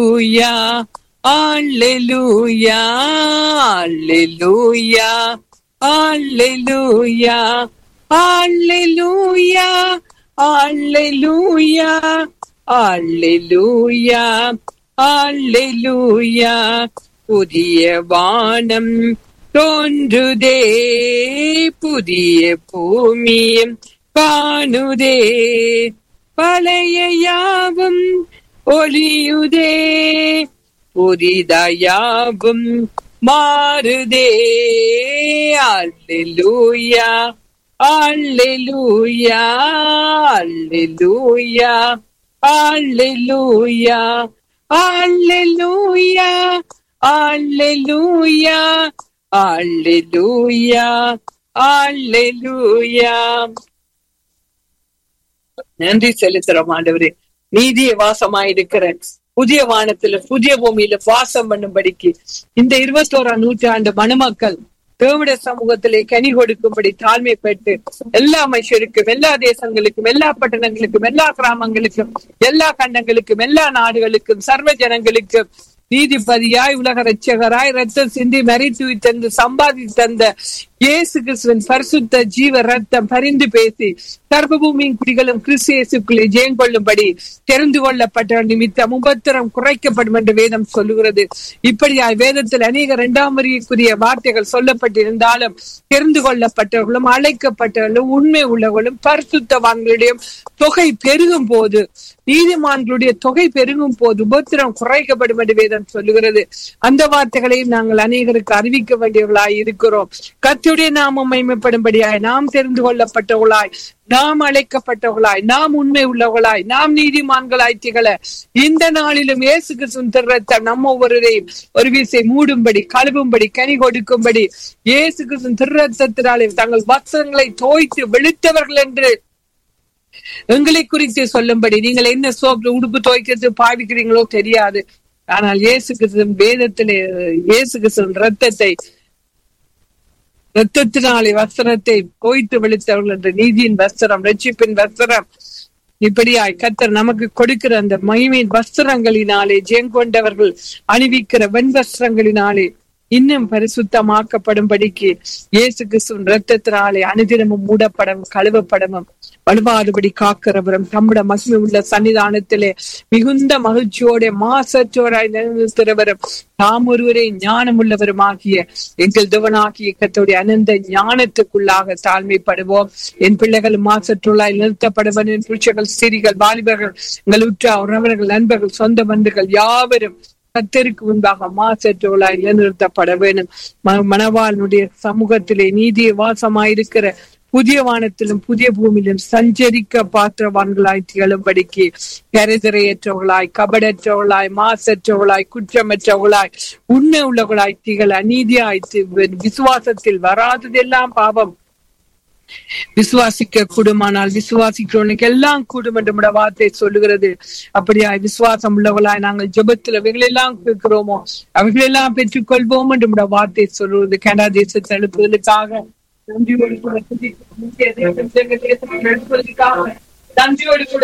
Hallelujah, Hallelujah, Hallelujah, Hallelujah, Hallelujah, Hallelujah, Hallelujah. புதிய வானம் தோன்றுதே புதிய பூமியும் காணுதே பழைய யாவும் ஒளியுதே புதிதாயாவும் மாறுதே அல்லேலூயா அல்லேலூயா அல்லேலூயா அல்லேலூயா அல்லேலூயா அல்லேலூயா அல்லேலூயா அல்லேலூயா நன்றி செலுத்துறோம் ஆண்டவரே நீதிய வாசமாயிருக்கிற புதிய வானத்துல புதிய பூமியில வாசம் பண்ணும்படிக்கு இந்த இருபத்தோராம் நூற்றாண்டு மணமக்கள் தேவட சமூகத்திலே கனி கொடுக்கும்படி தாழ்மை பெற்று எல்லா மனுஷருக்கும் எல்லா தேசங்களுக்கும் எல்லா பட்டணங்களுக்கும் எல்லா கிராமங்களுக்கும் எல்லா கண்டங்களுக்கும் எல்லா நாடுகளுக்கும் சர்வ ஜனங்களுக்கும் நீதிபதியாய் உலக ரட்சகராய் ரத்தம் சிந்தி மறித்து தந்து சம்பாதி தந்த இயேசு கிறிஸ்துவின் பரிசுத்த ஜீவ ரத்தம் பரிந்து பேசி சர்வபூமியின் குடிகளும் கிறிஸ்து இயேசுக்குள்ளே ஜெயம் கொள்ளும்படி தெரிந்து கொள்ளப்பட்ட நிமித்தம் உபத்திரம் குறைக்கப்படும் என்று வேதம் சொல்லுகிறது இப்படியாய் வேதத்தில் அநேக இரண்டாம் வரிக்குரிய வார்த்தைகள் சொல்லப்பட்டிருந்தாலும் தெரிந்து கொள்ளப்பட்டவர்களும் அழைக்கப்பட்டவர்களும் உண்மை உள்ளவர்களும் பரிசுத்தவான்களுடைய தொகை பெருகும் போது நீதிமான்களுடைய தொகை பெருகும் போது உபத்திரம் குறைக்கப்படும் என்று வேதம் சொல்லுகிறது அந்த வார்த்தைகளையும் நாங்கள் அநேகருக்கு அறிவிக்க வேண்டியவர்களாய் இருக்கிறோம் கத்துடைய நாமம் மைமைப்படும்படியாய் நாம் தெரிந்து கொள்ளப்பட்டவர்களாய் நாம் அழைக்கப்பட்டவர்களாய் நாம் உண்மை உள்ளவர்களாய் நாம் நீதிமான்களாய் திகழ இந்த நாளிலும் இயேசு கிறிஸ்துவின் திருரத்தம் நம்ம ஒவ்வொருவரையும் ஒரு வீசை மூடும்படி கழுவும்படி கனி கொடுக்கும்படி இயேசு கிறிஸ்துவின் திருரத்தத்தினாலே தங்கள் வஸ்திரங்களை தோய்த்து வெளுத்தவர்கள் என்று எங்களை குறித்து சொல்லும்படி நீங்கள் என்ன சோப்பு உடுப்பு துவைக்கிறது பாவிக்கிறீங்களோ தெரியாது ஆனால் இயேசு கிறிஸ்துவின் வேதத்திலே இயேசு கிறிஸ்துவின் ரத்தத்தை ரத்தத்தினாலே வஸ்திரத்தை போய்த்து வெளுத்தவர்கள் என்ற நீதியின் வஸ்திரம் ரட்சிப்பின் வஸ்திரம் இப்படியாய் கத்தர் நமக்கு கொடுக்கிற அந்த மகிமையின் வஸ்திரங்களினாலே ஜெயங்கொண்டவர்கள் அணிவிக்கிற வெண் வஸ்திரங்களினாலே இன்னும் பரிசுத்தமாக்கப்படும்படிக்கு இயேசு கிறிஸ்துவின் ரத்தத்தினாலே அனுதினமும் மூடப்படவும் கழுவப்படவும் வலுவாதபடி காக்கிறவரும் தம்முட மகிமை உள்ள சன்னிதானத்திலே மிகுந்த மகிழ்ச்சியோட மாசற்றோராய் நிறுத்துறவரும் தாம் ஒருவரே ஞானம் உள்ளவருமாகிய எங்கள் தேவனாகிய கத்தோடைய அனந்த ஞானத்துக்குள்ளாக தாழ்மைப்படுவோம் என் பிள்ளைகள் மாசற்றுள்ளாய் நிறுத்தப்படுவன் என் புருஷர்கள் சிறிகள் வாலிபர்கள் எங்கள் உற்ற உறவர்கள் நண்பர்கள் சொந்த பந்துகள் யாவரும் கத்தருக்கு முன்பாக மாசற்றவளாய் நிலைநிறுத்தப்பட வேணும் மணவாளனுடைய சமூகத்திலே நீதிய வாசமாயிருக்கிற புதிய வானத்திலும் புதிய பூமியிலும் சஞ்சரிக்க பாத்திரவான்களாய் திகழும்படிக்கு கரைதிரையற்றவர்களாய் கபடற்றவர்களாய் மாசற்றவர்களாய் குற்றமற்றவர்களாய் உண்மை உள்ளவர்களாய் திகழ அநீதியாய் விசுவாசத்தில் வராததெல்லாம் பாவம் விசுவாசிக்க கூடுமானால் விசுவாசிக்கிறவனுக்கு எல்லாம் கூடும் என்று நம்முடைய வார்த்தை சொல்லுகிறது அப்படியா விசுவாசம் உள்ளவர்களாய் நாங்கள் ஜபத்தில் அவைகளெல்லாம் கேட்கிறோமோ அவைகளெல்லாம் பெற்றுக் கொள்வோம் என்று நம்முடைய வார்த்தை சொல்லுவது கனடா தேசத்தை எழுப்புவதற்காக நன்றியோடு கூட எழுப்புவதற்காக நன்றியோடு கூட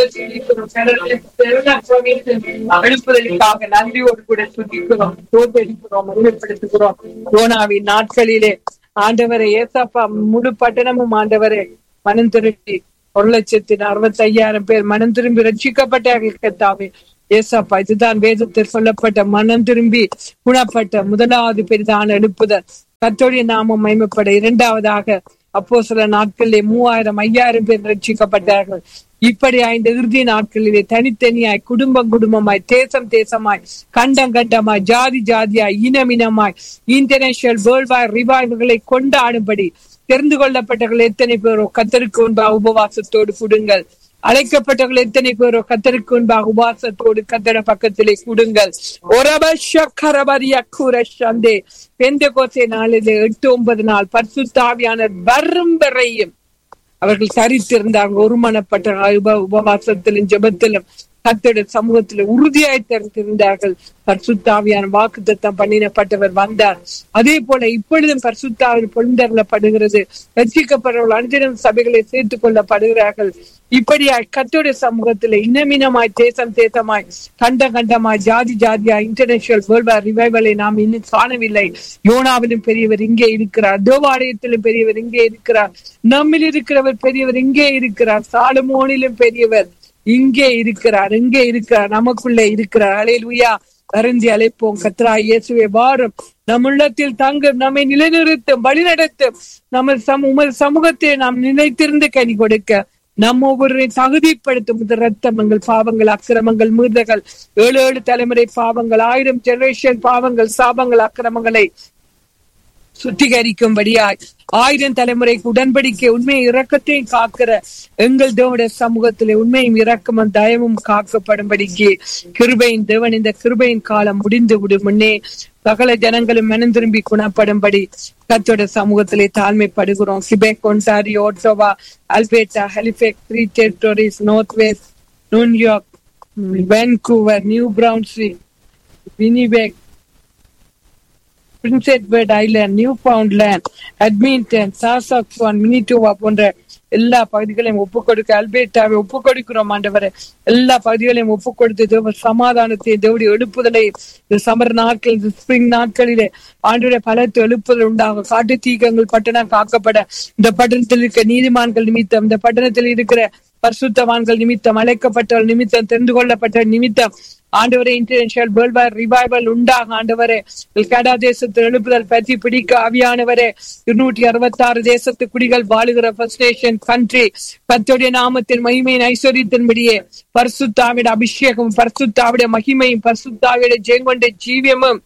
எழுப்புவதற்காக நன்றியோடு கூட சுத்திக்கிறோம் தோற்படுத்துகிறோம் மகிமைப்படுத்துகிறோம் ரோனாவின் நாட்களிலே ஆண்டவரை ஏசாப்பா முழு பட்டணமும் ஆண்டவரை மனம் திரும்பி ஒரு லட்சத்தி அறுபத்தி ஐயாயிரம் பேர் மனம் திரும்பி ரட்சிக்கப்பட்டார்கள் கத்தாவே ஏசாப்பா இதுதான் வேதத்தில் சொல்லப்பட்ட மனம் திரும்பி குணப்பட்ட முதலாவது பெரிதான எழுப்புதல் கத்தோடைய நாமம் மைமப்பட இரண்டாவதாக அப்போ சில நாட்களிலே மூவாயிரம் ஐயாயிரம் பேர் ரட்சிக்கப்பட்டார்கள் இப்படி ஐந்து இறுதி நாட்களிலே தனித்தனியாய் குடும்பம் குடும்பமாய் தேசம் தேசமாய் கண்டம் கண்டமாய் ஜாதி ஜாதியாய் இனம் இனமாய் இன்டர்நேஷனல் வேர்ல்ட் வாய் ரிவைவ்களை கொண்டாடும்படி தெரிந்து கொள்ளப்பட்டவர்கள் எத்தனை பேரோ கத்தருக்கு முன்பாக உபவாசத்தோடு குடுங்கள் அழைக்கப்பட்டவர்கள் எத்தனை பேரோ கத்தருக்கு முன்பாக உபாசத்தோடு கத்தட பக்கத்திலே கூடுங்கள் சந்தே பெந்த கோசை நாளிலே எட்டு ஒன்பது நாள் பரிசுத்தாவியான வரும் வரையும் அவர்கள் சரித்திருந்தாங்க ஒருமனப்பட்ட உப உபவாசத்திலும் ஜபத்திலும் கத்தோட சமூகத்துல உறுதியாய் திறந்திருந்தார்கள் பரிசுத்தாவியான வாக்குத்தத்தம் பண்ணினப்பட்டவர் வந்தார் அதே போல இப்பொழுதும் பரிசுத்தாவில் பொழுந்தரப்படுகிறது ரட்சிக்கப்படுறவர்கள் அனுதினம் சபைகளை சேர்த்துக் கொள்ளப்படுகிறார்கள் இப்படியாய் கத்தோட சமூகத்துல இனமினமாய் தேசம் தேசமாய் கண்ட கண்டமாய் ஜாதி ஜாதியாய் இன்டர்நேஷனல் வேர்ல்ட் வார் ரிவைவலை நாம் இன்னும் காணவில்லை யோனாவிலும் பெரியவர் இங்கே இருக்கிறார் தேவாலயத்திலும் பெரியவர் இங்கே இருக்கிறார் நம்மில் இருக்கிறவர் பெரியவர் இங்கே இருக்கிறார் சாலமோனிலும் பெரியவர் இங்கே இருக்கிறார் இங்கே இருக்கிறார் நமக்குள்ளே இருக்கிறார் அலையலுயா வருந்தி அழைப்போம் கத்ரா இயேசுவே வாரும் நம் உள்ளத்தில் தங்கும் நம்மை நிலைநிறுத்தும் வழிநடத்தும் நம்ம சம உமது சமூகத்தை நாம் நினைத்திருந்து கனி கொடுக்க நம்ம ஒவ்வொருவரையும் தகுதிப்படுத்தும் இந்த ரத்தம் எங்கள் பாவங்கள் அக்கிரமங்கள் மீறுதல்கள் ஏழு ஏழு தலைமுறை பாவங்கள் ஆயிரம் ஜெனரேஷன் பாவங்கள் சாபங்கள் அக்கிரமங்களை சுத்திகரிக்கும்படியாய் ஆயிரம் தலைமுறைக்கு உடன்படிக்கை உண்மையை இரக்கத்தையும் காக்கிற எங்கள் தேவனுடைய சமூகத்திலே உண்மையும் இரக்கமும் தயவும் காக்கப்படும்படிக்கு கிருபையின் தேவன் இந்த கிருபையின் காலம் முடிந்து விடும் முன்னே சகல ஜனங்களும் மனம் திரும்பி குணப்படும்படி கத்தோட சமூகத்திலே தாழ்மைப்படுகிறோம் கிபெக் ஒன்டாரியோ ஓட்டோவா அல்பேட்டா ஹெலிபெக் three territories north west New York Vancouver New Brunswick Winnipeg Prince Edward Island Newfoundland Edmonton Saskatchewan Manitoba போன்ற எல்லா பகுதிகளையும் ஒப்புக் கொடுக்க அல்பேட்டாவை ஒப்புக் கொடுக்கிறோம் ஆண்டவரை எல்லா பகுதிகளையும் ஒப்புக் கொடுத்து தேவ சமாதானத்தை தேவடைய எழுப்புதலை இந்த சமர் நாட்கள் இந்த ஸ்பிரிங் நாட்களிலே ஆண்டுடைய பலத்து எழுப்புதல் உண்டாகும் காட்டு தீக்கங்கள் பட்டணம் காக்கப்பட இந்த பட்டணத்தில் இருக்க நீதிமான்கள் நிமித்தம் இந்த பட்டணத்தில் இருக்கிற பரிசுத்தவான்கள் நிமித்தம் அழைக்கப்பட்டவர்கள் நிமித்தம் தெரிந்து கொள்ளப்பட்ட நிமித்தம் ஆண்டவரே இன்டர்நேஷனல் வேர்ல்ட் வார் ரிவைவல் உண்டாக ஆண்டவரே கனடா தேசத்தில் எழுப்புதல் பற்றி பிடிக்க ஆவியானவரே இருநூற்றி அறுபத்தி ஆறு தேசத்து குடிகள் வாழுகிற ஃபர்ஸ்ட் நேஷன் கண்ட்ரி கத்தோடைய நாமத்தின் மகிமையின் ஐஸ்வர்யத்தின்படியே பரிசுத்தாவிட அபிஷேகம் பரிசுத்தாவிட மகிமையும் பரிசுத்தாவிட ஜெயங்கொண்ட ஜீவியமும்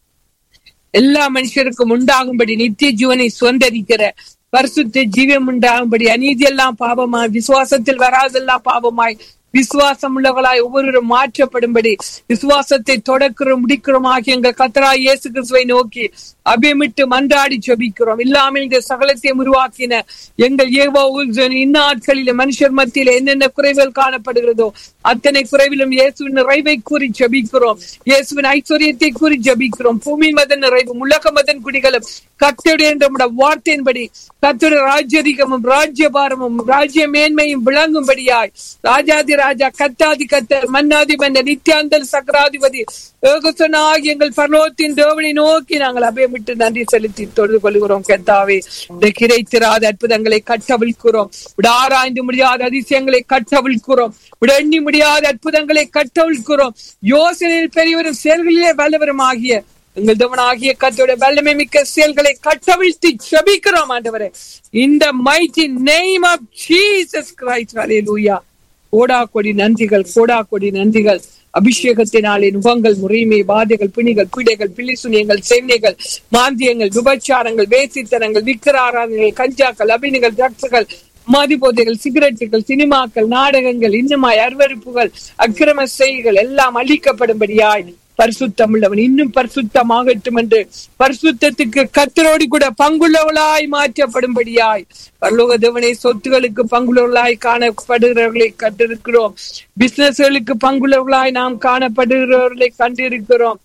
எல்லா மனுஷருக்கும் உண்டாகும்படி நித்திய ஜீவனை சுதந்திரிக்கிற பரிசுத்த ஜீவியம் உண்டாகும்படி அநீதி எல்லாம் பாவமாய் விசுவாசத்தில் வராதெல்லாம் பாவமாய் விசுவாசம் உள்ளவர்களாய் ஒவ்வொருவரும் மாற்றப்படும்படி விசுவாசத்தை தொடக்கிறோம் முடிக்கிறோம் ஆகிய எங்கள் கத்தரா இயேசு கிறிஸ்துவை நோக்கி அபியமிட்டு மன்றாடி ஜெபிக்கிறோம் இல்லாமல் இந்த சகலத்தை உருவாக்கின எங்கள் ஏவோ இந்நாட்களில மனுஷர் மத்தியில என்னென்ன குறைகள் காணப்படுகிறதோ அத்தனை குறைவிலும் இயேசுவின் நிறைவை கூறி ஜெபிக்கிறோம் இயேசுவின் ஐஸ்வர்யத்தை கூறி ஜெபிக்கிறோம் பூமி மதன் நிறைவும் உலக மதன் குடிகளும் கத்துடைய நம்முடைய வார்த்தையின்படி கத்துடைய ராஜ்யதிகமும் ராஜ்யபாரமும் ராஜ்ய மேன்மையும் விளங்கும்படியாய் ராஜாதி ராஜா கத்தாதி கத்தர் மன்னாதி மன்ன நித்யாந்தல் சக்கராதிபதி ஏகசனாகி எங்கள் பரலோகத்தின் தேவனை நோக்கி நாங்கள் அபயமிட்டு நன்றி செலுத்தி தொழுது கொள்கிறோம் கத்தாவே இந்த கிடைத்திராத அற்புதங்களை கட்டவிழ்க்கிறோம் விட ஆராய்ந்து முடியாத அதிசயங்களை கட்டவிழ்க்கிறோம் விட எண்ணி முடியாத அற்புதங்களை கட்டவிழ்க்கிறோம் யோசனையில் பெரியவரும் செயல்களிலே வல்லவரும் ஆகிய எங்கள் தேவனாகிய கத்தோட வல்லமை மிக்க செயல்களை கட்டவிழ்த்து ஜபிக்கிறோம் ஆண்டவரே இந்த mighty name of Jesus Christ ஹalleluya கோடா கொடி நன்றிகள் கோடா கொடி நன்றிகள் அபிஷேகத்தினாலே நுகங்கள் முறைமை பாதைகள் பிணிகள் பீடைகள் பிள்ளிசுனியங்கள் சென்னைகள் மாந்தியங்கள் விபச்சாரங்கள் வேசித்தனங்கள் விக்கிராராதனைகள் கஞ்சாக்கள் அபினிகள் ட்ரக்ஸுகள் மதிபோதைகள் சிகரெட்டுகள் சினிமாக்கள் நாடகங்கள் இன்னுமாய் அருவறுப்புகள் அக்கிரம செய்கள் எல்லாம் அழிக்கப்படும்படியாய் பரிசுத்தம் உள்ளவன் இன்னும் பரிசுத்தமாகட்டும் என்று பரிசுத்தத்துக்கு கத்தரோடு கூட பங்குள்ளவளாய் மாற்றப்படும்படியாய் பரலோக தேவனை சொத்துகளுக்கு பங்குள்ளவர்களாய் காணப்படுகிறவர்களை கண்டிருக்கிறோம் பிசினஸ்களுக்கு பங்குள்ளவர்களாய் நாம் காணப்படுகிறவர்களை கண்டிருக்கிறோம்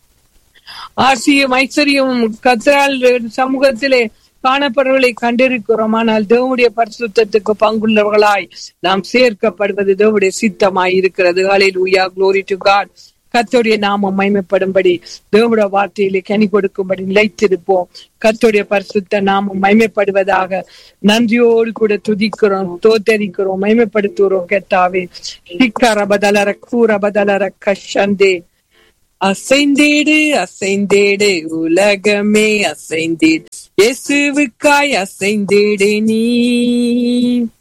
ஆசியும் ஐஸ்வர்யமும் கத்தரால் சமூகத்திலே காணப்படுவர்களை கண்டிருக்கிறோம் ஆனால் தேவனுடைய பரிசுத்தத்துக்கு பங்குள்ளவர்களாய் நாம் சேர்க்கப்படுவது தேவனுடைய சித்தமாய் இருக்கிறது ஹalleluya glory to god கத்தோடைய நாமம் மைமைப்படும்படி தேவட வார்த்தையிலே கனி கொடுக்கும்படி நிலைத்திருப்போம் கத்தோடைய பரிசுத்த நாமம் மைமைப்படுவதாக நன்றியோடு கூட துதிக்கிறோம் தோத்தரிக்கிறோம் மைமைப்படுத்துகிறோம் கெத்தாவே சிக்கரபதலர கூரபதலர கஷந்தே அசைந்தேடு அசைந்தேடு உலகமே அசைந்தேடு இயேசுவுக்காய் அசைந்தேடு நீ